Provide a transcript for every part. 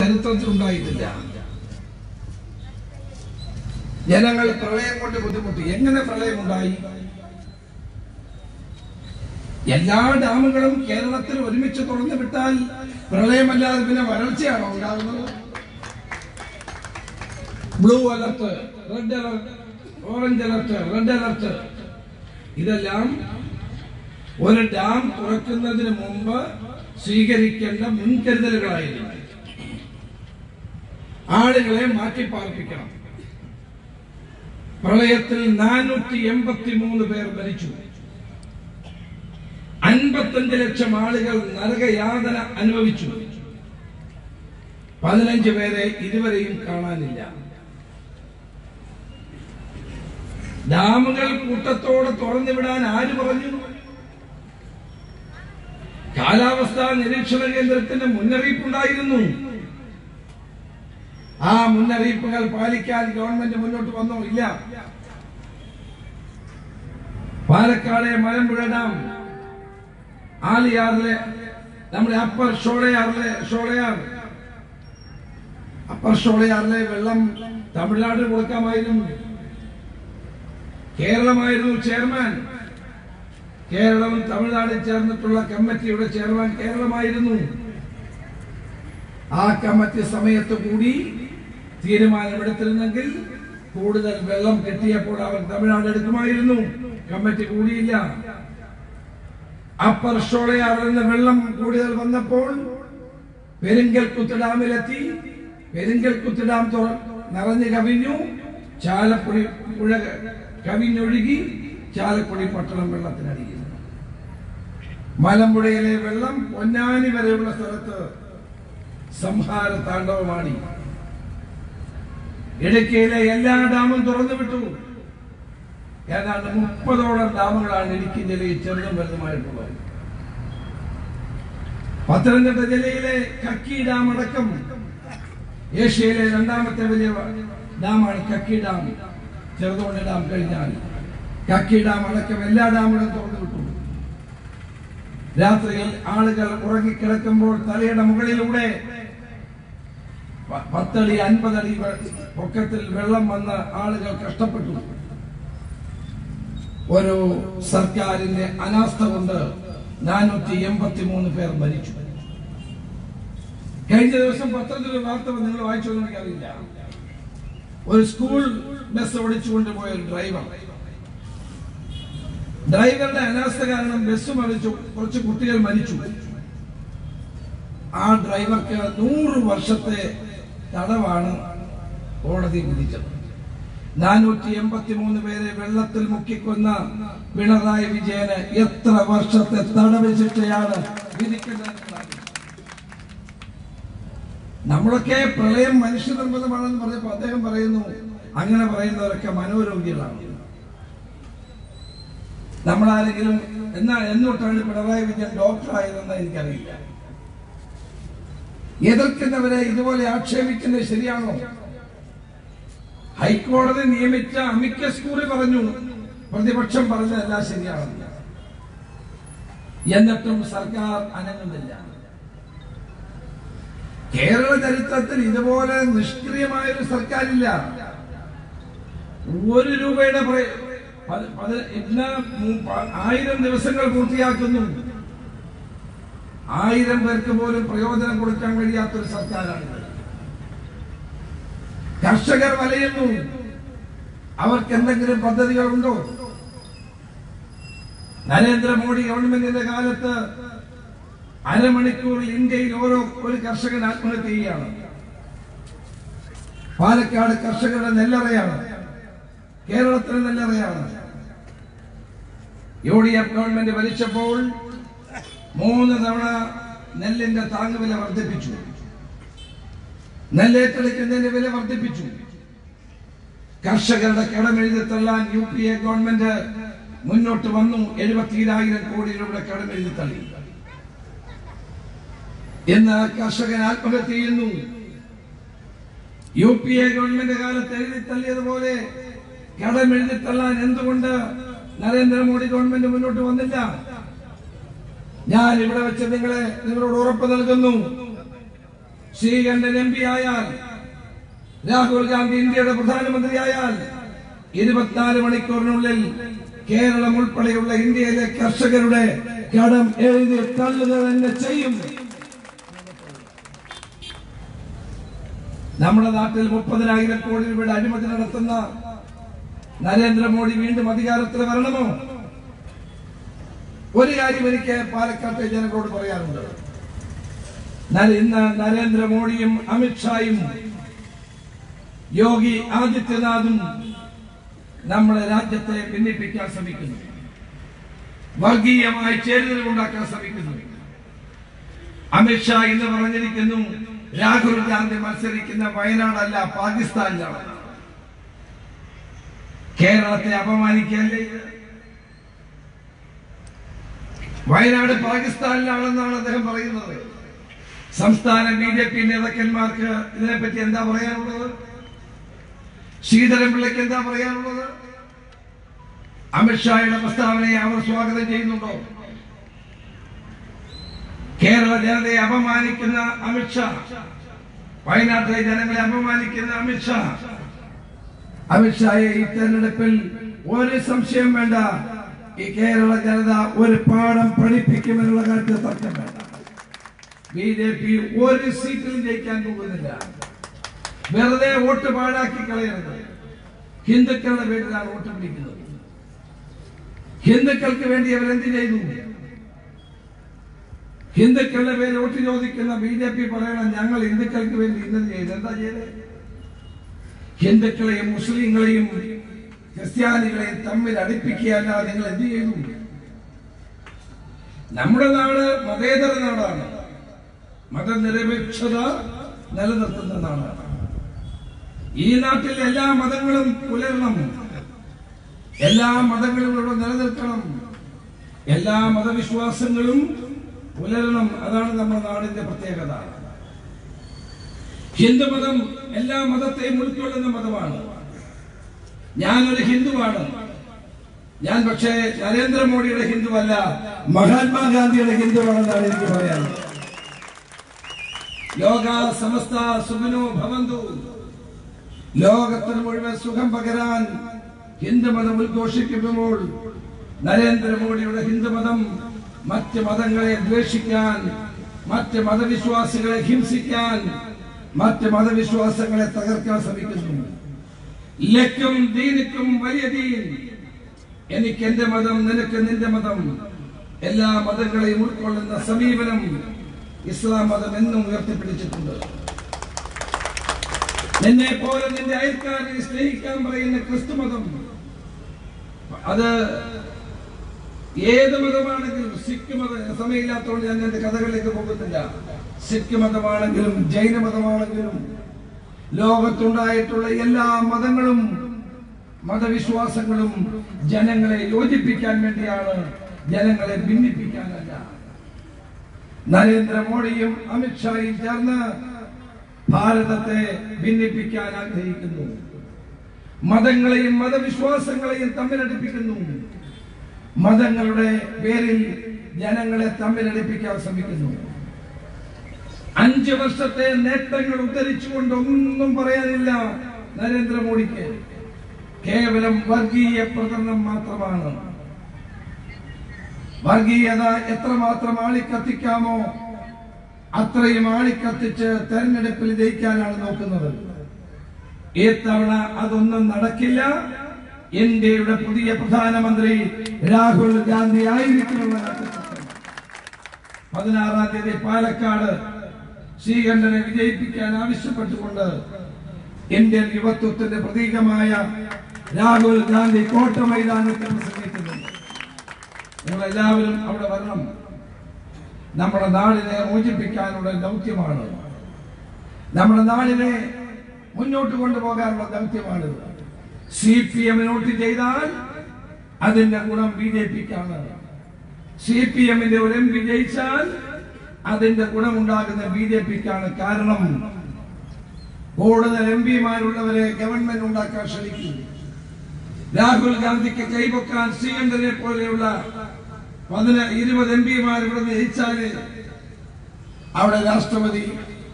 ചരിത്രത്തിൽ ഉണ്ടായിട്ടില്ല ജനങ്ങൾ പ്രളയം കൊണ്ട് ബുദ്ധിമുട്ടി എങ്ങനെ പ്രളയമുണ്ടായി എല്ലാ ഡാമുകളും കേരളത്തിൽ ഒരുമിച്ച് തുറന്നു വിട്ടാൽ പ്രളയമല്ലാതെ പിന്നെ വരൾച്ചയാണോ ഉണ്ടാകുന്നത് blue alert red alert orange alert red alert ഇതെല്ലാം ഒരു ഡാം തുറക്കുന്നതിന് മുമ്പ് സ്വീകരിക്കേണ്ട മുൻകരുതലുകളായിരുന്നു ആളുകളെ മാറ്റിപ്പാർപ്പിക്കണം പ്രളയത്തിൽ നാനൂറ്റി എൺപത്തി മൂന്ന് പേർ മരിച്ചു അൻപത്തഞ്ച് ലക്ഷം ആളുകൾ നരകയാതന അനുഭവിച്ചു പതിനഞ്ച് പേരെ ഇതുവരെയും കാണാനില്ല ഡാമുകൾ കൂട്ടത്തോടെ തുറന്നു വിടാൻ ആര് പറഞ്ഞു കാലാവസ്ഥാ നിരീക്ഷണ കേന്ദ്രത്തിന്റെ മുന്നറിയിപ്പുണ്ടായിരുന്നു ആ മുന്നറിയിപ്പുകൾ പാലിക്കാൻ ഗവൺമെന്റ് മുന്നോട്ട് വന്നോ ഇല്ല പാലക്കാട് മലമ്പുഴ ഡാം ആലിയാറിലെ നമ്മുടെ അപ്പർ ഷോളയാറിലെ ഷോളയാർ അപ്പർ ഷോളയാറിലെ വെള്ളം തമിഴ്നാട് കൊടുക്കാമായിരുന്നു കേരളമായിരുന്നു ചെയർമാൻ കേരളവും തമിഴ്നാടും ചേർന്നിട്ടുള്ള കമ്മിറ്റിയുടെ ചെയർമാൻ കേരളമായിരുന്നു ആ കമ്മിറ്റി സമയത്ത് കൂടി തീരുമാനമെടുത്തിരുന്നെങ്കിൽ കൂടുതൽ വെള്ളം കിട്ടിയപ്പോൾ അവർ തമിഴ്നാട് എടുക്കുമായിരുന്നു കമ്മിറ്റി കൂടിയില്ല അപ്പർ ഷോളയാർ എന്ന വെള്ളം കൂടുതൽ വന്നപ്പോൾ പെരിങ്കൽക്കുത്ത് ഡാമിലെത്തി പെരിങ്കൽക്കുത്ത് ഡാം തുറ- നിറഞ്ഞു കവിഞ്ഞു ചാലക്കുടി പുഴ കവിഞ്ഞൊഴുകി ചാലക്കുടി പട്ടണം വെള്ളത്തിനടിയിൽ മലമ്പുഴയിലെ വെള്ളം പൊന്നാനി വരെയുള്ള സ്ഥലത്ത് സംഹാര താണ്ഡവമാടി ഇടുക്കിയിലെ എല്ലാ ഡാമും തുറന്നു വിട്ടു ഏതാണ്ട് മുപ്പതോളം ഡാമുകളാണ് ഇടുക്കി ജില്ലയിൽ ചെറുതും വലുതുമായിട്ടുള്ളത് പത്തനംതിട്ട ജില്ലയിലെ കക്കി ഡാം അടക്കം ഏഷ്യയിലെ രണ്ടാമത്തെ വലിയ ഡാമാണ് കക്കി ഡാം ചെറുതോണി ഡാം കഴിഞ്ഞാൽ കക്കി ഡാം അടക്കം എല്ലാ ഡാമുകളും തുറന്നു വിട്ടു രാത്രിയിൽ ആളുകൾ ഉറങ്ങിക്കിടക്കുമ്പോൾ തലയുടെ മുകളിലൂടെ പ- പത്തടി അൻപതടി വെ- പൊക്കത്തിൽ വെള്ളം വന്ന് ആളുകൾ കഷ്ടപ്പെട്ടു ഒരു സർക്കാരിന്റെ അനാസ്ഥ കൊണ്ട് നാനൂറ്റി എൺപത്തി മൂന്ന് പേർ മരിച്ചു കഴിഞ്ഞ ദിവസം പത്രത്തിൽ ഒരു വാർത്ത വന്ന് നിങ്ങൾ വായിച്ചു എന്ന് എനിക്കറിയില്ല ഒരു സ്കൂൾ ബസ് ഓടിച്ചുകൊണ്ട് പോയ ഒരു ഡ്രൈവർ ഡ്രൈവറുടെ അനാസ്ഥ കാരണം ബസ് മറിച്ചു കുറച്ച് കുട്ടികൾ മരിച്ചു ആ ഡ്രൈവർക്ക് നൂറ് വർഷത്തെ തടവാണ് കോടതി വിധിച്ചത് നാനൂറ്റി എൺപത്തി മൂന്ന് പേരെ വെള്ളത്തിൽ മുക്കിക്കൊന്ന പിണറായി വിജയന് എത്ര വർഷത്തെ തടവ് ശിക്ഷയാണ് വിധിക്കുന്നത് നമ്മളൊക്കെ പ്രളയം മനുഷ്യനിർമ്മിതമാണെന്ന് പറഞ്ഞപ്പോൾ അദ്ദേഹം പറയുന്നു അങ്ങനെ പറയുന്നവരൊക്കെ മനോരോഗികളാണ് നമ്മളാരെങ്കിലും എന്നാ എന്നോട്ടാണ് പിണറായി വിജയൻ ഡോക്ടറായതെന്ന് എനിക്കറിയില്ല എതിർക്കുന്നവരെ ഇതുപോലെ ആക്ഷേപിക്കുന്നത് ശരിയാണോ ഹൈക്കോടതി നിയമിച്ച അമിക്കസ് കൂറി പറഞ്ഞു പ്രതിപക്ഷം പറഞ്ഞതെല്ലാം ശരിയാണെന്ന് എന്നിട്ടും സർക്കാർ അനങ്ങുന്നില്ല കേരള ചരിത്രത്തിൽ ഇതുപോലെ നിഷ്ക്രിയമായ ഒരു സർക്കാരില്ല ഒരു രൂപയുടെ പ്ര- പത്- പത്- ഇന്ന് മു- പ- ആയിരം ദിവസങ്ങൾ പൂർത്തിയാക്കുന്നു ആയിരം പേർക്ക് പോലും പ്രയോജനം കൊടുക്കാൻ കഴിയാത്തൊരു സർക്കാരാണിത് കർഷകർ വലയുന്നു അവർക്ക് എന്തെങ്കിലും പദ്ധതികളുണ്ടോ നരേന്ദ്രമോദി ഗവൺമെന്റിന്റെ കാലത്ത് അരമണിക്കൂറിൽ ഇന്ത്യയിൽ ഓരോ ഒരു കർഷകൻ ആത്മഹത്യ ചെയ്യുകയാണ് പാലക്കാട് കർഷകരുടെ നെല്ലറയാണ് കേരളത്തിലെ നെല്ലറയാണ് യു ഡി എഫ് ഗവൺമെന്റ് ഭരിച്ചപ്പോൾ മൂന്ന് തവണ നെല്ലിന്റെ താങ്ങുവില വർദ്ധിപ്പിച്ചു നെല്ലേറ്റെടുക്കുന്നതിന്റെ വില വർദ്ധിപ്പിച്ചു കർഷകരുടെ കടമെഴുതി തള്ളാൻ യു പി എ ഗവൺമെന്റ് മുന്നോട്ട് വന്നു എഴുപത്തിരായിരം കോടി രൂപ കടമെഴുതി തള്ളി ഇന്ന് കർഷകൻ ആത്മഹത്യ ചെയ്യുന്നു യു പി എ ഗവൺമെന്റ് കാലത്ത് എഴുതി തള്ളിയതുപോലെ കടമെഴുതി തള്ളാൻ എന്തുകൊണ്ട് നരേന്ദ്രമോദി ഗവൺമെന്റ് മുന്നോട്ട് വന്നില്ല ഞാൻ ഇവിടെ വെച്ച് നിങ്ങളെ നിങ്ങളോട് ഉറപ്പ് നൽകുന്നു ശ്രീകണ്ഠൻ എം പി ആയാൽ രാഹുൽ ഗാന്ധി ഇന്ത്യയുടെ പ്രധാനമന്ത്രിയായാൽ ഇരുപത്തിനാല് മണിക്കൂറിനുള്ളിൽ കേരളം ഉൾപ്പെടെയുള്ള ഇന്ത്യയിലെ കർഷകരുടെ കടം എഴുതി തള്ളുക തന്നെ ചെയ്യും നമ്മുടെ നാട്ടിൽ മുപ്പതിനായിരം കോടി രൂപയുടെ അഴിമതി നടത്തുന്ന നരേന്ദ്രമോദി വീണ്ടും അധികാരത്തിൽ വരണമോ ഒരു കാര്യം എനിക്ക് പാലക്കാട്ടെ ജനങ്ങളോട് പറയാനുണ്ട് നര- ഇന്ന് നരേന്ദ്രമോദിയും അമിത്ഷായും യോഗി ആദിത്യനാഥും നമ്മുടെ രാജ്യത്തെ ഭിന്നിപ്പിക്കാൻ ശ്രമിക്കുന്നു വർഗീയമായി ചേരുതലുണ്ടാക്കാൻ ശ്രമിക്കുന്നു അമിത്ഷാ ഇന്ന് പറഞ്ഞിരിക്കുന്നു രാഹുൽ ഗാന്ധി മത്സരിക്കുന്ന വയനാടല്ല പാകിസ്ഥാനിലാണ് കേരളത്തെ അപമാനിക്കല്ലേ ഇത്? വയനാട് പാകിസ്ഥാനിലാണെന്നാണ് അദ്ദേഹം പറയുന്നത് സംസ്ഥാന ബി ജെ പി നേതാക്കന്മാർക്ക് ഇതിനെപ്പറ്റി എന്താ പറയാനുള്ളത് ശ്രീധരൻപിള്ളയ്ക്ക് എന്താ പറയാനുള്ളത് അമിത്ഷായുടെ പ്രസ്താവനയെ അവർ സ്വാഗതം ചെയ്യുന്നുണ്ടോ കേരള ജനതയെ അപമാനിക്കുന്ന അമിത്ഷാ വയനാട്ടിലെ ജനങ്ങളെ അപമാനിക്കുന്ന അമിത്ഷാ അമിത്ഷായെ ഈ തെരഞ്ഞെടുപ്പിൽ ഒരു സംശയം വേണ്ട ഈ കേരള ജനത ഒരു പാഠം പഠിപ്പിക്കുമെന്നുള്ള കാര്യത്തിൽ തർക്കം വേണ്ട ബി ജെ പി ഒരു സീറ്റിലും ജയിക്കാൻ പോകുന്നില്ല വെറുതെ വോട്ട് പാഴാക്കി കളയരുത് ഹിന്ദുക്കളുടെ പേരിലാണ് വോട്ട് പിടിക്കുന്നത് ഹിന്ദുക്കൾക്ക് വേണ്ടി അവരെന്ത് ചെയ്തു ഹിന്ദുക്കളുടെ പേര് വോട്ട് ചോദിക്കുന്ന ബി ജെ പി പറയണം ഞങ്ങൾ ഹിന്ദുക്കൾക്ക് വേണ്ടി ഇന്നത് ചെയ്ത് എന്താ ചെയ്തത് ഹിന്ദുക്കളെയും മുസ്ലിങ്ങളെയും ക്രിസ്ത്യാനികളെയും തമ്മിൽ അടുപ്പിക്കുകയല്ലാതെ നിങ്ങൾ എന്ത് ചെയ്തു നമ്മുടെ നാട് മതേതര നാടാണ് മതനിരപേക്ഷത നിലനിർത്തുന്ന നാടാണ് ഈ നാട്ടിൽ എല്ലാ മതങ്ങളും പുലരണം എല്ലാ മതങ്ങളും ഇവിടെ നിലനിൽക്കണം എല്ലാ മതവിശ്വാസങ്ങളും പുലരണം അതാണ് നമ്മുടെ നാടിന്റെ പ്രത്യേകത ഹിന്ദുമതം എല്ലാ മതത്തെയും ഉൾക്കൊള്ളുന്ന മതമാണ് ഞാനൊരു ഹിന്ദുവാണ് ഞാൻ പക്ഷേ നരേന്ദ്രമോദിയുടെ ഹിന്ദുവല്ല മഹാത്മാഗാന്ധിയുടെ ഹിന്ദുവാണെന്നാണ് എനിക്ക് പറയാനുള്ളത് ലോക സമസ്ത സുഖനോ ഭവന്തു ലോകത്തിന് മുഴുവൻ സുഖം പകരാൻ ഹിന്ദുമതം ഉദ്ഘോഷിക്കുമ്പോൾ നരേന്ദ്രമോദിയുടെ ഹിന്ദുമതം മറ്റ് മതങ്ങളെ ദ്വേഷിക്കാൻ മറ്റ് മതവിശ്വാസികളെ ഹിംസിക്കാൻ മറ്റ് മതവിശ്വാസങ്ങളെ തകർക്കാൻ ശ്രമിക്കുന്നു ലക്കും ദീനിക്കും വലിയ ദീൻ എനിക്ക് എന്റെ മതം നിനക്ക് നിന്റെ മതം എല്ലാ മതങ്ങളെയും ഉൾക്കൊള്ളുന്ന സമീപനം ഇസ്ലാം മതം എന്നും ഉയർത്തിപ്പിടിച്ചിട്ടുണ്ട് നിന്നെ പോലെ നിന്റെ അയൽക്കാരനെ സ്നേഹിക്കാൻ പറയുന്ന ക്രിസ്തു മതം അത് ഏത് മതമാണെങ്കിലും സിഖ് മതം സമയമില്ലാത്തതുകൊണ്ട് ഞാൻ എന്റെ കഥകളിലേക്ക് പോകുന്നില്ല സിഖ് മതമാണെങ്കിലും ജൈന മതമാണെങ്കിലും ലോകത്തുണ്ടായിട്ടുള്ള എല്ലാ മതങ്ങളും മതവിശ്വാസങ്ങളും ജനങ്ങളെ യോജിപ്പിക്കാൻ വേണ്ടിയാണ് ജനങ്ങളെ ഭിന്നിപ്പിക്കാനല്ല നരേന്ദ്രമോദിയും അമിത്ഷായും ചേർന്ന് ഭാരതത്തെ ഭിന്നിപ്പിക്കാൻ ആഗ്രഹിക്കുന്നു മതങ്ങളെയും മതവിശ്വാസങ്ങളെയും തമ്മിലടിപ്പിക്കുന്നു മതങ്ങളുടെ പേരിൽ ജനങ്ങളെ തമ്മിലടിപ്പിക്കാൻ ശ്രമിക്കുന്നു അഞ്ചു വർഷത്തെ നേട്ടങ്ങൾ ഉദ്ധരിച്ചുകൊണ്ട് ഒന്നും പറയാനില്ല നരേന്ദ്രമോദിക്ക് കേവലം വർഗീയ പ്രകടനം മാത്രമാണ് വർഗീയത എത്രമാത്രം ആളിക്കത്തിക്കാമോ അത്രയും ആളിക്കത്തിച്ച് തെരഞ്ഞെടുപ്പിൽ ജയിക്കാനാണ് നോക്കുന്നത് ഇത്തവണ അതൊന്നും നടക്കില്ല ഇന്ത്യയുടെ പുതിയ പ്രധാനമന്ത്രി രാഹുൽ ഗാന്ധി ആയിരിക്കുമെന്ന കാര്യത്തിൽ തർക്കമില്ല. പതിനാറാം തീയതി പാലക്കാട് ശ്രീകണ്ഠനെ വിജയിപ്പിക്കാൻ ആവശ്യപ്പെട്ടുകൊണ്ട് ഇന്ത്യൻ യുവത്വത്തിന്റെ പ്രതീകമായ രാഹുൽ ഗാന്ധി കോട്ട മൈതാനത്തിൽ പ്രസംഗിക്കുന്നുണ്ട് നിങ്ങൾ എല്ലാവരും അവിടെ വരണം നമ്മുടെ നാടിനെ മോചിപ്പിക്കാനുള്ള ദൗത്യമാണ് നമ്മുടെ നാടിനെ മുന്നോട്ട് കൊണ്ടുപോകാനുള്ള ദൗത്യമാണ് സി പി എമ്മിന് വോട്ട് ചെയ്താൽ അതിന്റെ ഗുണം ബി ജെ പിക്കാണ് സി പി എമ്മിന്റെ ഒരു എം പി ജയിച്ചാൽ അതിന്റെ ഗുണമുണ്ടാകുന്ന ബി ജെ പിക്കാണ് കാരണം കൂടുതൽ എം പിമാരുള്ളവരെ ഗവൺമെന്റ് ഉണ്ടാക്കാൻ ശ്രമിക്കും രാഹുൽ ഗാന്ധിക്ക് കൈപൊക്കാൻ ശ്രീകണ്ഠനെ പോലെയുള്ള പതിന ഇരുപത് എം പിമാർ ഇവിടെ ജയിച്ചാല് അവിടെ രാഷ്ട്രപതി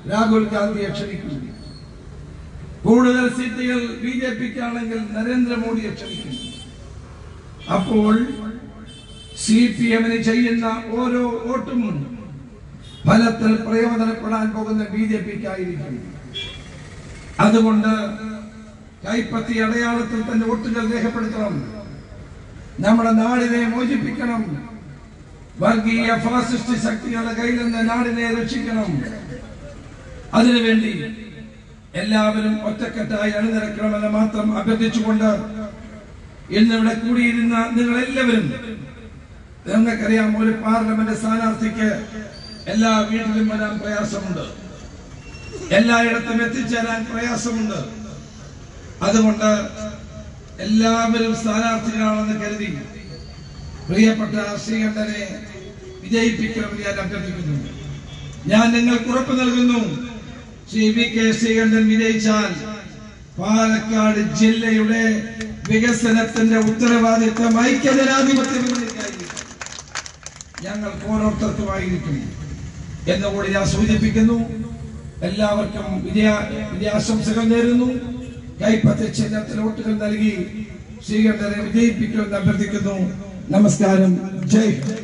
രാഹുൽ ഗാന്ധിയെ ക്ഷണിക്കുന്നു കൂടുതൽ സീറ്റുകൾ ബി ജെ പിക്കാണെങ്കിൽ നരേന്ദ്രമോദിയെ ക്ഷണിക്കുന്നു അപ്പോൾ സി പി എമ്മിന് ചെയ്യുന്ന ഓരോ വോട്ടും ഫലത്തിൽ പ്രയോജനപ്പെടാൻ പോകുന്ന ബി ജെ പിക്കായിരിക്കും അതുകൊണ്ട് കൈപ്പത്തി അടയാളത്തിൽ തന്നെ വോട്ടുകൾ രേഖപ്പെടുത്തണം നമ്മുടെ നാടിനെ മോചിപ്പിക്കണം വർഗീയ ഫാസിസ്റ്റ് ശക്തികളുടെ കയ്യിൽ നിന്ന് നാടിനെ രക്ഷിക്കണം അതിനുവേണ്ടി എല്ലാവരും ഒറ്റക്കെട്ടായി അണിനിരക്കണമെന്ന് മാത്രം അഭ്യർത്ഥിച്ചുകൊണ്ട് ഇന്നിവിടെ കൂടിയിരുന്ന നിങ്ങൾ എല്ലാവരും നിങ്ങൾക്കറിയാം ഒരു പാർലമെന്റ് സ്ഥാനാർത്ഥിക്ക് എല്ലാ വീട്ടിലും വരാൻ പ്രയാസമുണ്ട് എല്ലായിടത്തും എത്തിച്ചേരാൻ പ്രയാസമുണ്ട് അതുകൊണ്ട് എല്ലാവരും സ്ഥാനാർത്ഥികളാണെന്ന് കരുതി പ്രിയപ്പെട്ട ശ്രീകണ്ഠനെ വിജയിപ്പിക്കണമെന്ന് ഞാൻ അഭ്യർത്ഥിക്കുന്നു ഞാൻ നിങ്ങൾക്ക് ഉറപ്പ് നൽകുന്നു ശ്രീ വി കെ ശ്രീകണ്ഠൻ വിജയിച്ചാൽ പാലക്കാട് ജില്ലയുടെ വികസനത്തിന്റെ ഉത്തരവാദിത്വം ഐക്യജനാധിപത്യ മുന്നണിക്കായിരിക്കും ഞങ്ങൾക്ക് ഓരോരുത്തർക്കുമായിരിക്കും എന്നുകൂടി ഞാൻ സൂചിപ്പിക്കുന്നു എല്ലാവർക്കും വിജയ വിജയാശംസകൾ നേരുന്നു കൈപ്പത്തി ചിഹ്നത്തിൽ വോട്ടുകൾ നൽകി ശ്രീകണ്ഠനെ വിജയിപ്പിക്കുമെന്ന് അഭ്യർത്ഥിക്കുന്നു നമസ്കാരം ജയ് ഹിന്ദ്